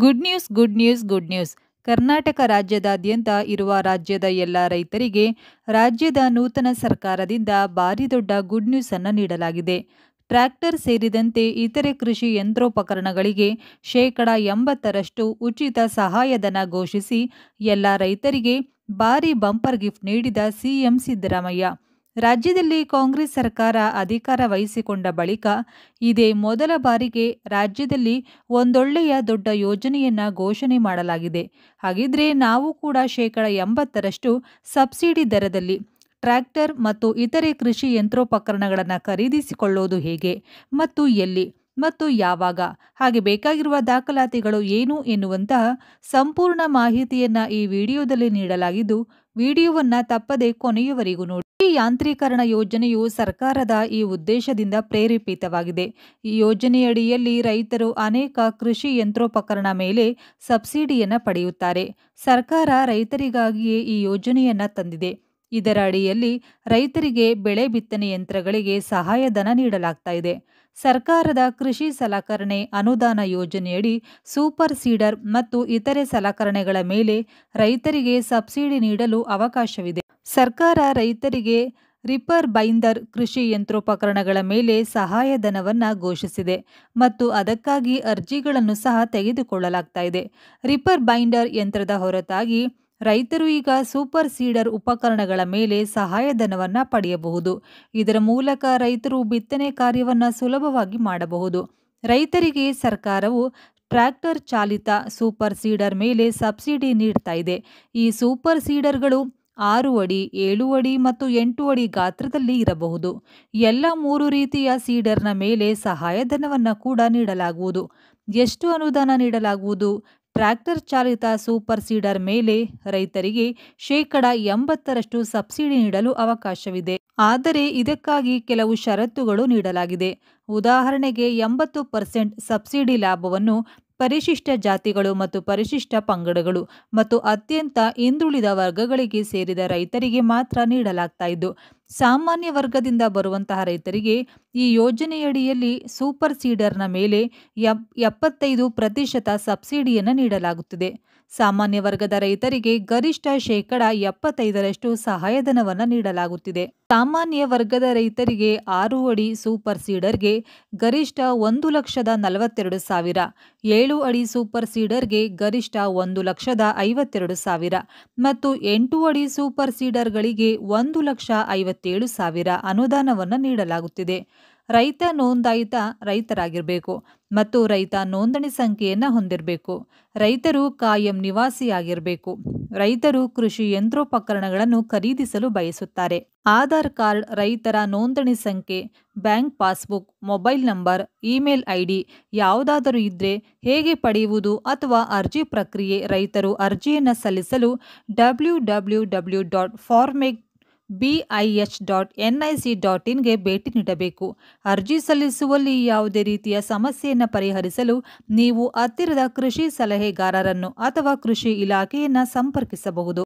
good news good news good news Karnataka ರಾಜ್ಯದಾದ್ಯಂತ ಇರುವ ರಾಜ್ಯದ ಎಲ್ಲ ರೈತರಿಗೆ ರಾಜ್ಯದ ನೂತನ ಸರ್ಕಾರದಿಂದ ಭಾರಿ ದೊಡ್ಡ ಗುಡ್ ನ್ಯೂಸ್ ಅನ್ನು ನೀಡಲಾಗಿದೆ ಟ್ರ್ಯಾಕ್ಟರ್ ಸೇರಿದಂತೆ ಇತರೆ ಕೃಷಿ ಯಂತ್ರೋಪಕರಣಗಳಿಗೆ ಶೇಕಡ ಎಂಬತ್ತರಷ್ಟು ಉಚಿತ ಸಹಾಯಧನ ಘೋಷಿಸಿ ಎಲ್ಲ ರೈತರಿಗೆ ಭಾರಿ ಬಂಪರ್ ಗಿಫ್ಟ್ ನೀಡಿದ ಸಿಎಂ ಸಿದ್ದರಾಮಯ್ಯ ರಾಜ್ಯದಲ್ಲಿ ಕಾಂಗ್ರೆಸ್ ಸರ್ಕಾರ ಅಧಿಕಾರ ವಹಿಸಿಕೊಂಡ ಬಳಿಕ ಇದೇ ಮೊದಲ ಬಾರಿಗೆ ರಾಜ್ಯದಲ್ಲಿ ಒಂದೊಳ್ಳೆಯ ದೊಡ್ಡ ಯೋಜನೆಯನ್ನ ಘೋಷಣೆ ಮಾಡಲಾಗಿದೆ ಹಾಗಿದ್ರೆ ನಾವು ಕೂಡ ಶೇಕಡ ಎಂಬತ್ತರಷ್ಟು ಸಬ್ಸಿಡಿ ದರದಲ್ಲಿ ಟ್ರ್ಯಾಕ್ಟರ್ ಮತ್ತು ಇತರೆ ಕೃಷಿ ಯಂತ್ರೋಪಕರಣಗಳನ್ನು ಖರೀದಿಸಿಕೊಳ್ಳೋದು ಹೇಗೆ ಮತ್ತು ಎಲ್ಲಿ ಮತ್ತು ಯಾವಾಗ ಹಾಗೆ ಬೇಕಾಗಿರುವ ದಾಖಲಾತಿಗಳು ಏನು ಎನ್ನುವಂತಹ ಸಂಪೂರ್ಣ ಮಾಹಿತಿಯನ್ನ ಈ ವಿಡಿಯೋದಲ್ಲಿ ನೀಡಲಾಗಿದ್ದು ವಿಡಿಯೋವನ್ನ ತಪ್ಪದೆ ಕೊನೆಯವರೆಗೂ ನೋಡಿ ಈ ಯಾಂತ್ರೀಕರಣ ಯೋಜನೆಯು ಸರ್ಕಾರದ ಈ ಉದ್ದೇಶದಿಂದ ಪ್ರೇರೇಪಿತವಾಗಿದೆ ಈ ಯೋಜನೆಯಡಿಯಲ್ಲಿ ರೈತರು ಅನೇಕ ಕೃಷಿ ಯಂತ್ರೋಪಕರಣ ಮೇಲೆ ಸಬ್ಸಿಡಿಯನ್ನು ಪಡೆಯುತ್ತಾರೆ ಸರ್ಕಾರ ರೈತರಿಗಾಗಿಯೇ ಈ ಯೋಜನೆಯನ್ನ ತಂದಿದೆ ಇದರ ಅಡಿಯಲ್ಲಿ ರೈತರಿಗೆ ಬೆಳೆ ಬಿತ್ತನೆ ಯಂತ್ರಗಳಿಗೆ ಸಹಾಯಧನ ನೀಡಲಾಗ್ತಾ ಇದೆ ಸರ್ಕಾರದ ಕೃಷಿ ಸಲಕರಣೆ ಅನುದಾನ ಯೋಜನೆಯಡಿ ಸೂಪರ್ ಸೀಡರ್ ಮತ್ತು ಇತರೆ ಸಲಕರಣೆಗಳ ಮೇಲೆ ರೈತರಿಗೆ ಸಬ್ಸಿಡಿ ನೀಡಲು ಅವಕಾಶವಿದೆ ಸರ್ಕಾರ ರೈತರಿಗೆ ರಿಪರ್ ಬೈಂದರ್ ಕೃಷಿ ಯಂತ್ರೋಪಕರಣಗಳ ಮೇಲೆ ಸಹಾಯಧನವನ್ನು ಘೋಷಿಸಿದೆ ಮತ್ತು ಅದಕ್ಕಾಗಿ ಅರ್ಜಿಗಳನ್ನು ಸಹ ತೆಗೆದುಕೊಳ್ಳಲಾಗ್ತಾ ಇದೆ ರಿಪರ್ ಬೈಂಡರ್ ಯಂತ್ರದ ಹೊರತಾಗಿ ರೈತರು ಈಗ ಸೂಪರ್ ಸೀಡರ್ ಉಪಕರಣಗಳ ಮೇಲೆ ಸಹಾಯಧನವನ್ನು ಪಡೆಯಬಹುದು ಇದರ ಮೂಲಕ ರೈತರು ಬಿತ್ತನೆ ಕಾರ್ಯವನ್ನು ಸುಲಭವಾಗಿ ಮಾಡಬಹುದು ರೈತರಿಗೆ ಸರ್ಕಾರವು ಟ್ರ್ಯಾಕ್ಟರ್ ಚಾಲಿತ ಸೂಪರ್ ಸೀಡರ್ ಮೇಲೆ ಸಬ್ಸಿಡಿ ನೀಡ್ತಾ ಇದೆ ಈ ಸೂಪರ್ ಸೀಡರ್ಗಳು ಆರು ಅಡಿ ಏಳು ಅಡಿ ಮತ್ತು ಎಂಟು ಅಡಿ ಗಾತ್ರದಲ್ಲಿ ಇರಬಹುದು ಎಲ್ಲ ಮೂರು ರೀತಿಯ ಸೀಡರ್ನ ಮೇಲೆ ಸಹಾಯಧನವನ್ನು ಕೂಡ ನೀಡಲಾಗುವುದು ಎಷ್ಟು ಅನುದಾನ ನೀಡಲಾಗುವುದು ಟ್ರ್ಯಾಕ್ಟರ್ ಚಾಲಿತ ಸೂಪರ್ ಸೀಡರ್ ಮೇಲೆ ರೈತರಿಗೆ ಶೇಕಡ ಎಂಬತ್ತರಷ್ಟು ಸಬ್ಸಿಡಿ ನೀಡಲು ಅವಕಾಶವಿದೆ ಆದರೆ ಇದಕ್ಕಾಗಿ ಕೆಲವು ಷರತ್ತುಗಳು ನೀಡಲಾಗಿದೆ ಉದಾಹರಣೆಗೆ ಎಂಬತ್ತು ಪರ್ಸೆಂಟ್ ಸಬ್ಸಿಡಿ ಲಾಭವನ್ನು ಪರಿಶಿಷ್ಟ ಜಾತಿಗಳು ಮತ್ತು ಪರಿಶಿಷ್ಟ ಪಂಗಡಗಳು ಮತ್ತು ಅತ್ಯಂತ ಹಿಂದುಳಿದ ವರ್ಗಗಳಿಗೆ ಸೇರಿದ ರೈತರಿಗೆ ಮಾತ್ರ ನೀಡಲಾಗ್ತಾ ಇದ್ದು ಸಾಮಾನ್ಯ ವರ್ಗದಿಂದ ಬರುವಂತಹ ರೈತರಿಗೆ ಈ ಯೋಜನೆಯಡಿಯಲ್ಲಿ ಸೂಪರ್ ಸೀಡರ್ನ ಮೇಲೆ ಎಪ್ಪತ್ತೈದು ಪ್ರತಿಶತ ಸಬ್ಸಿಡಿಯನ್ನು ನೀಡಲಾಗುತ್ತಿದೆ ಸಾಮಾನ್ಯ ವರ್ಗದ ರೈತರಿಗೆ ಗರಿಷ್ಠ ಶೇಕಡ ಎಪ್ಪತ್ತೈದರಷ್ಟು ಸಹಾಯಧನವನ್ನು ನೀಡಲಾಗುತ್ತಿದೆ ಸಾಮಾನ್ಯ ವರ್ಗದ ರೈತರಿಗೆ ಆರು ಅಡಿ ಸೂಪರ್ ಸೀಡರ್ಗೆ ಗರಿಷ್ಠ ಒಂದು ಲಕ್ಷದ ನಲವತ್ತೆರಡು ಸಾವಿರ ಏಳು ಅಡಿ ಸೂಪರ್ ಸೀಡರ್ಗೆ ಗರಿಷ್ಠ ಒಂದು ಲಕ್ಷದ ಐವತ್ತೆರಡು ಸಾವಿರ ಮತ್ತು ಎಂಟು ಅಡಿ ಸೂಪರ್ ಸೀಡರ್ಗಳಿಗೆ ಒಂದು ಲಕ್ಷ ಐವತ್ತೇಳು ಸಾವಿರ ಅನುದಾನವನ್ನು ನೀಡಲಾಗುತ್ತಿದೆ ರೈತ ನೋಂದಾಯಿತ ರೈತರಾಗಿರಬೇಕು ಮತ್ತು ರೈತ ನೋಂದಣಿ ಸಂಖ್ಯೆಯನ್ನು ಹೊಂದಿರಬೇಕು ರೈತರು ಕಾಯಂ ನಿವಾಸಿಯಾಗಿರಬೇಕು ರೈತರು ಕೃಷಿ ಯಂತ್ರೋಪಕರಣಗಳನ್ನು ಖರೀದಿಸಲು ಬಯಸುತ್ತಾರೆ ಆಧಾರ್ ಕಾರ್ಡ್ ರೈತರ ನೋಂದಣಿ ಸಂಖ್ಯೆ bank passbook mobile number email ID ಯಾವುದಾದರೂ ಇದ್ದರೆ ಹೇಗೆ ಪಡೆಯುವುದು ಅಥವಾ ಅರ್ಜಿ ಪ್ರಕ್ರಿಯೆ ರೈತರು ಅರ್ಜಿಯನ್ನು ಸಲ್ಲಿಸಲು W W W dot farmec B I H dot N I C dot ಇನ್ಗೆ ಭೇಟಿ ನೀಡಬೇಕು ಅರ್ಜಿ ಸಲ್ಲಿಸುವಲ್ಲಿ ಯಾವುದೇ ರೀತಿಯ ಸಮಸ್ಯೆಯನ್ನು ಪರಿಹರಿಸಲು ನೀವು ಹತ್ತಿರದ ಕೃಷಿ ಸಲಹೆಗಾರರನ್ನು ಅಥವಾ ಕೃಷಿ ಇಲಾಖೆಯನ್ನು ಸಂಪರ್ಕಿಸಬಹುದು